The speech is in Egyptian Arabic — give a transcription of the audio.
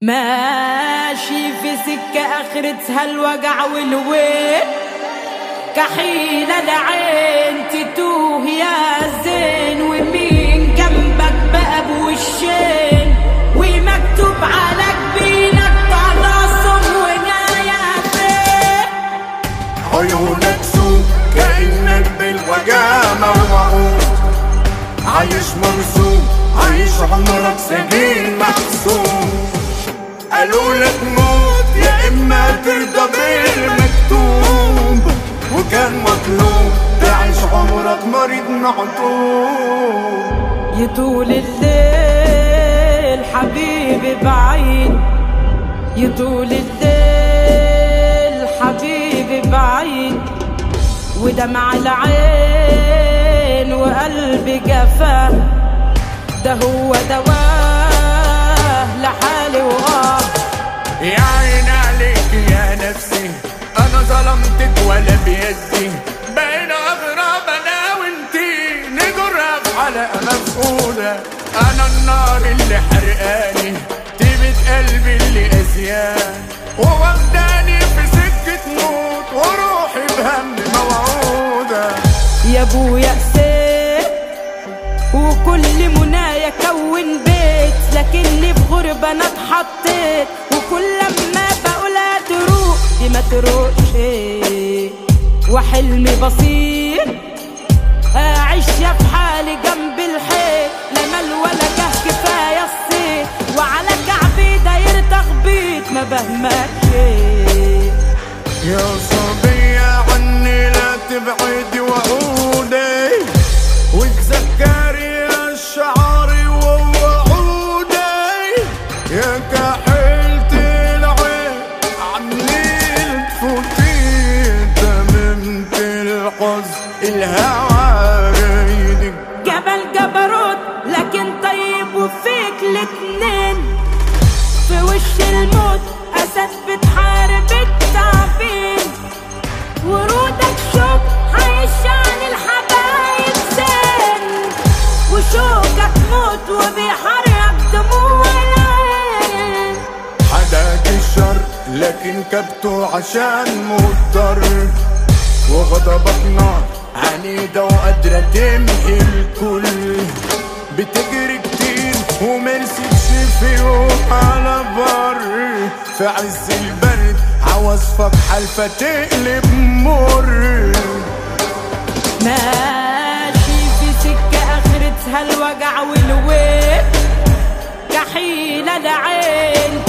ماشي في سكة آخرتها الوجع والويل كحيلة العين تتوه يا زين ومين جنبك بقى بوشين ومكتوب على جبينك طلاسم ونايا فين عيونك سوق كأنك بالوجع موعود عايش مرسوم عايش عمرك سجين محسوم قالوا لك موت يا اما ترضى بالمكتوب وكان مطلوب تعيش عمرك مريض معطوب يطول الليل حبيبي بعيد يطول الليل حبيبي بعيد ودمع العين وقلبي جفاه ده هو دواه لحالي وآه يا عين عليك يا نفسي انا ظلمتك ولا بيدي بين اغراب انا وانتي نجرها في حلقه مفقوده انا النار اللي حرقاني طيبة قلبي اللي قاسيان وواخداني في سكة موت وروحي بهم موعودة يا ابويا قسيت وكل منايا كون بيت لكني في غربة انا اتحطيت وكل ما بقولها تروح دي ما تروحش وحلمي بسيط اعيش يا في حالي جنب الحيط لا مال ولا جه كفايه الصيت وعلى كعبي داير تخبيط ما بهمكش يا صبية عني لا تبعدي وعودي وتذكري شعري ووعودي يا كحلت العين عني تفوتي تممت الحظ الهوى رايدك جبل جبروت لكن طيب وفيك الاتنين في وش الموت اسد بتحارب التعبين ورودك شوك عايش عن الحبايب زين وشوكك موت وبيحرك دموع العين حداك الشر لكن كبته عشان مضطر وغضبك نار عنيدة وقادرة تمحي الكل بتجري كتير ومرستش في يوم على بر في عز البرد عواصفك حالفة تقلب مر ماشي في سكة آخرتها الوجع والويل كحيلة العين